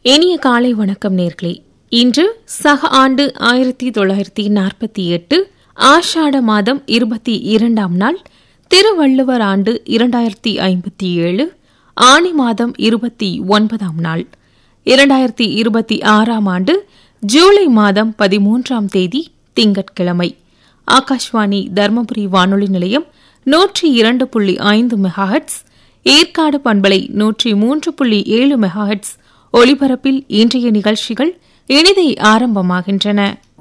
இனிய காலை வணக்கம் நேர்களே இன்று சக ஆண்டு ஆயிரத்தி தொள்ளாயிரத்தி நாற்பத்தி எட்டு ஆஷாட மாதம் இருபத்தி இரண்டாம் நாள் திருவள்ளுவர் ஆண்டு இரண்டாயிரத்தி ஐம்பத்தி ஏழு ஆணி மாதம் இருபத்தி ஒன்பதாம் நாள் இரண்டாயிரத்தி இருபத்தி ஆறாம் ஆண்டு ஜூலை மாதம் பதிமூன்றாம் தேதி திங்கட்கிழமை ஆகாஷ்வாணி தர்மபுரி வானொலி நிலையம் நூற்றி இரண்டு புள்ளி ஐந்து மெகாஹட்ஸ் ஏற்காடு பண்பலை நூற்றி மூன்று புள்ளி ஏழு மெகாஹட்ஸ் ஒலிபரப்பில் இன்றைய நிகழ்ச்சிகள் இனிதை ஆரம்பமாகின்றன